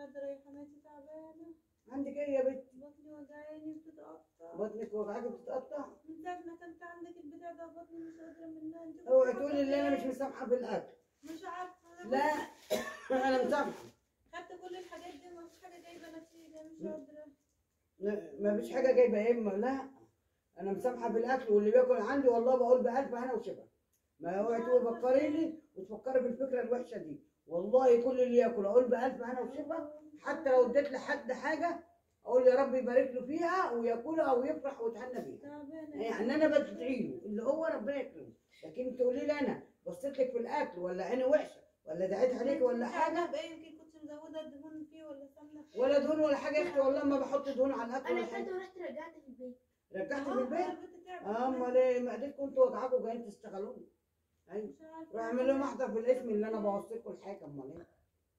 قادرة يا حماتي تعبانة عندك ايه يا بنت بطني وجعاني بتتقطع بطنك وجعك بتتقطع من ساعة ما كنت عندك البتاع ده بطني مش قادرة منها انت اوعي تقولي ان انا مش مسامحه بالاكل مش عارفة أنا لا انا مسامحه خدت كل الحاجات دي ما فيش حاجة جايبة نتيجة مش قادرة لا، ما فيش حاجه جايبه اما لا انا مسامحه بالاكل واللي بياكل عندي والله بقول بالف هنا وشفا ما اوعي تقولي فكريني وتفكري بالفكره الوحشه دي والله كل اللي ياكل اقول بالف هنا وشفا حتى لو اديت لحد حاجه اقول يا رب يبارك له فيها وياكلها ويفرح ويتهنى بيها تعبانة يعني انا بدعي له اللي هو ربنا يكرمه لكن تقولي لي انا بصيت لك في الاكل ولا عيني وحشه ولا دعيت عليك ولا حاجه بقى يمكن كنت مزودة الدهون فيه ولا سمنة ولا دهون ولا حاجه يا اختي والله ما بحط دهون على الاكل انا ولا اكلت حاجه ورحت رجعت في البيت رجعت أهو، في البيت البنت تعبت. امال ايه معدتكم انتوا وجعاكم جايين تشتغلوني ايوه مش عارفة روح اعمل لهم احضر في الاسم اللي انا بوصل لكم الحاجه امال ايه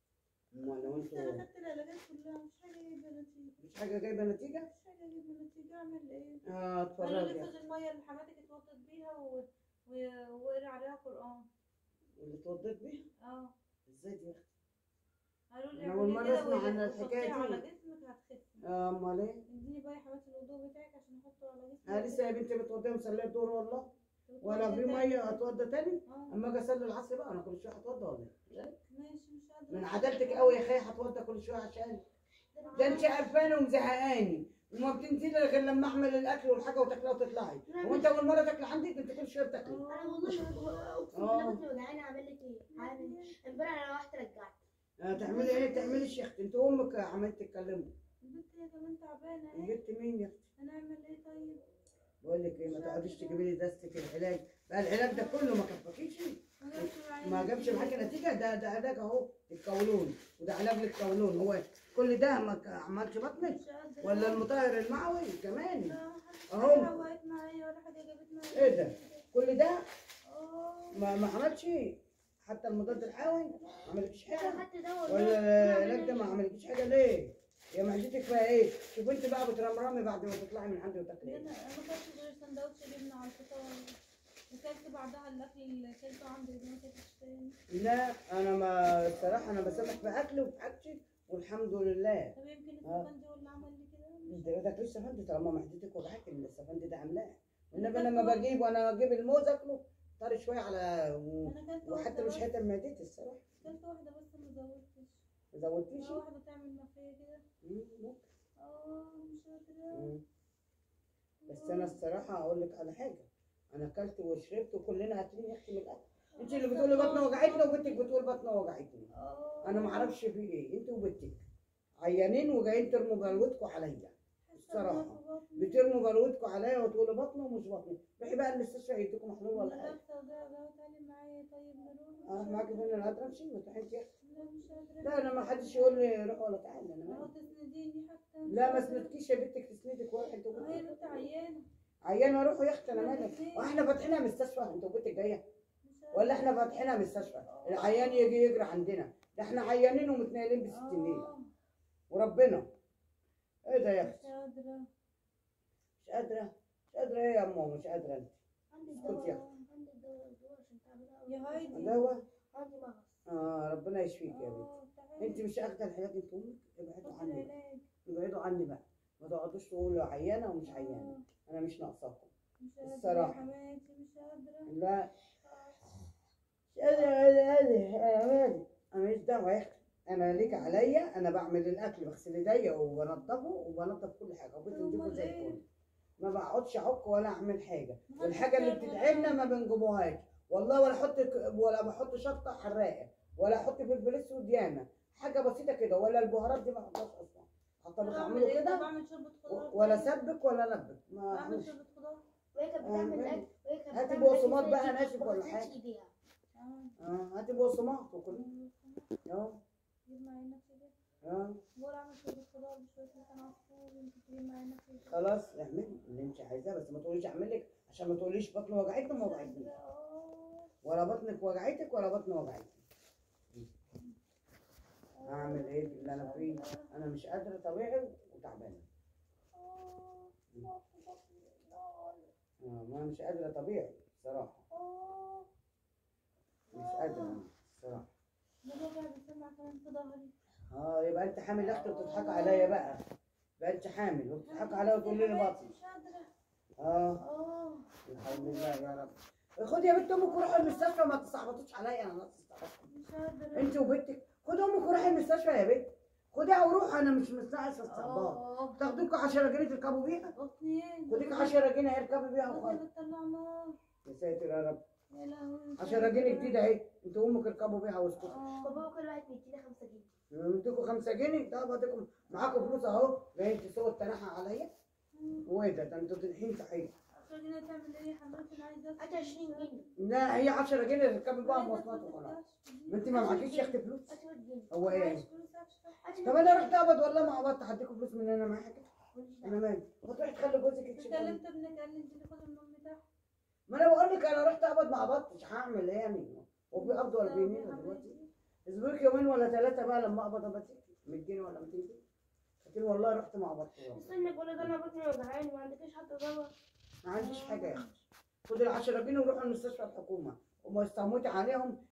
امال لو بس انا انتوا خدت العلاجات كلها مش حاجة جايبة نتيجة مش حاجه جايبه نتيجه مش حاجة جايبة نتيجة اعمل ايه اه قالوا اتفرجي لي خد المية اللي حماتك اتوضت بيها و... و... واقرا عليها قرآن اللي اتوضيت بيها اه ازاي دي يا اختي قالوا لي أنا أول اعملي مرة كده أسمع عن ولا- الحكاية وحطيه دي. على جسمك هتخفي آه، امال ايه اديني بقى يا حماتي الوضوء بتاعك عشان احطه على جسمك انا لسه يا بنتي متوضيه مصليه الدور والله ولا في وتوضي ميه تاني. اتوضى تاني اه اما اجي اصلي العصر بقى انا كل شويه هتوضى ولا ايه ماشي مش قادرة من عدالتك قوي يا اخي هتوضى كل شويه عشان ده انت قرفانه ومزهقاني وما بتنزلي غير لما اعمل الاكل والحاجه وتاكلها وتطلعي هو انت اول مره تاكل عندي ده انت كل شويه بتاكلي انا والله ما- اقسم آه. بالله بطني وجعاني اعمل لك ايه عامل امبارح انا رحت رجعت آه، تعملي ايه تعملي الشيخ انت امك عملت تتكلموا البنت هي كمان تعبانة اهي جبت مين يا اختي هنعمل ايه طيب بقول لك ايه ما تقعديش تجيبي لي دستك العلاج بقى العلاج ده كله ما كفاكيش ما جابش معايا ما جابش معاكي نتيجه ده ده علاج اهو الكولون وده علاج للكولون هو كل ده ما ك- عملش بطنك مش قادرة ولا المطهر المعوي كمان لا، أهو. حاجة حوقت معايا ولا حاجة جابت معايا ايه ده كل ده اه ما ما عملش حتى المضاد الحيوي ما عملكش حاجه انا خدت ده والله ولا ما العلاج ده ما عملكش حاجه ليه يا معدتك فيها ايه شوف انت بقى بترمرمي بعد ما تطلعي من عندي وتاكلي انا ايه انا ما كنتش غير سندوتش جبنه على الفطار وكلت بعدها الاكل اللي كلته عندي ما كلتش تاني لا انا ما الصراحه انا بسامح في اكلي وفي حاجتي والحمد لله طب يمكن آه. السفندي هو اللي عمل لي كده انت ما تاكليش سفندي طالما معدتك وجعاك السفندي ده عاملاه انما انا لما بجيب وانا اجيب الموز اكله طري شويه على و... انا كلت وحتى واحده مش بس هيتم معدتي الصراحه كلت واحده بس ما زودتش ما زودتيش اه واحده تعمل مخيه كده مم، ممكن. اه مش قادره مم. بس انا الصراحه اقول لك على حاجه انا اكلت وشربت وكلنا اكلين يا اختي من الاكل انت اللي بتقولي بطني وجعتني وبنتك بتقول بطني وجعتني اه انا ما اعرفش في ايه انت وبنتك عيانين وجايين ترموا بلوتكم عليا الصراحة. بترموا بلوتكم عليا وتقولوا بطني ومش بطني روحي بقى المستشفى يديكم محلول ولا حاجه تعالي معايا طيب نروح اه معاكي فين انا قادره امشي ما تروحي يا اختي لا مش قادره لا انا ما حدش يقول لي روح ولا تعالى انا اهو مالي. تسنديني حتى مش لا ما قادرة. سندكيش يا بنتك تسندك وروحي انت هي وبنتك بنت عيانه عيانه روحوا يا اختي انا مالي الاثنين. واحنا فاتحينها مستشفى انت وبنتك جايه مش قادرة. ولا احنا فاتحينها مستشفى العيان يجي يجري عندنا ده احنا عيانين ومتنقلين بستين نيله آه، وربنا ايه ده يا مش اختي قادره مش قادره مش قادره ايه يا امه مش قادره انت عندي اسكت يا الدواء عندي الدواء الدواء عشان تعملها أول يا مرة. هايدي. دواء عندي مغص اه ربنا يشفيك يا بنتي اه تعالي انت مش اخده العلاج انت امك ابعدوا خد عني بقى. العلاج ابعدوا عني بقى ما تقعدوش تقولوا عيانه ومش عيانه آه، انا مش ناقصاكم مش قادره الصراحة. يا حماتي مش قادره لا مش قادره قادره قادره انا مالي انا ماليش دعوه يا اختي انا ليك عليا انا بعمل الاكل بغسل ايديا وبنضفه وبنضف كل حاجه وبيت نضيفه أمال زي إيه؟ الفل ما بقعدش اعك ولا اعمل حاجه ما والحاجه اللي حدش بتتعبنا ما بنجيبوهاش والله ولا احط ك- ولا بحط شطه حراقه ولا احط فلفل اسود ياما حاجه بسيطه كده ولا البهارات دي ما احطهاش اصلا حتى بعمل بعمله إيه؟ كده بعمل شوربه خضار و- ولا طيب. سبك ولا نبك ما بعمل أعملش. شوربه خضار وهي كانت آه، بتعمل مالي. اكل وهي كانت هاتي بتعمل بقسماط أكل بقى زي دي، ناشف ما ولا غسلتش حاجة. ايديها اه اه هاتي بقسماط وكل اه جيب معايا نفسي كده اه بقول اعمل شوربه خضار بشويه لسان عصفور انت تجيب معايا نفسي كده خلاص اعملي اللي انت عايزاه بس ما تقوليش اعمل لك عشان ما تقوليش بطني وجعتني ما وجعتني اه ولا بطنك وجعتك ولا بطني وجعتني اعمل ايه في اللي انا فيه انا مش قادره طبيعي وتعبانه اه اه ما مش قادره طبيعي الصراحه مش قادره أنا الصراحه ده وجع بيسمع كمان في ظهري اه يبقى انت حامل يا اختي وبتضحك عليا بقى يبقى انت حامل وبتضحك عليا وتقول لي باطل مش قادرة اه اه الحمد لله يا رب خدي يا بنت امك وروحي المستشفى ما تصعبطيش عليا انا ناقص استعبطكم. مش قادرة انت وبنتك خدي امك وروحي المستشفى يا بنت خديها وروحي انا مش مستنقص استعباط اه تاخدوكوا 10 جنيه تركبوا بيها بطنين خديك 10 جنيه اركبي بيها وخلاص بطني بتطلع نار يا ساتر يا رب يا لهوي 10 جنيه جديده اهي انتوا امك اركبوا بيها واسكتوا اه بابا كل واحد بيدينا 5 جنيه اديكوا 5 جنيه ده بدكم معاكم فلوس اهو جايين تسووا التنحى عليا وايه ده ده انتوا تنحين تحيه 10 جنيه تعمل ايه يا حبيبتي انا عايزة هات 20 جنيه لا هي 10 جنيه تركبي بيها مواصلات وخلاص ما انت ما معكيش يا اختي فلوس هات 100 جنيه هو ايه معيش فلوس أشتري. هات طب انا رحت اقبض والله ما قبضت هديكوا فلوس من انا معايا حاجه ماليش انا دعوة. مالي هتروحي تخلي جوزك يكشف عنك. كلمت ابنك قال لي انزلي خد النوم بتاعك ما انا بقول لك انا رحت اقبض ما قبضتش هعمل ايه يعني وفي قبض ولا بيمين دلوقتي اصبرك يومين ولا ثلاثه بقى لما اقبض ابقى 100 جنيه ولا 200 جنيه لكن والله رحت ما قبضت والله. استنى كل ده انا بطني وجعاني ما عندكش حتى دواء ما عنديش حاجه يا اختي خد ال 10 جنيه وروحوا المستشفى الحكومه وما استموتي عليهم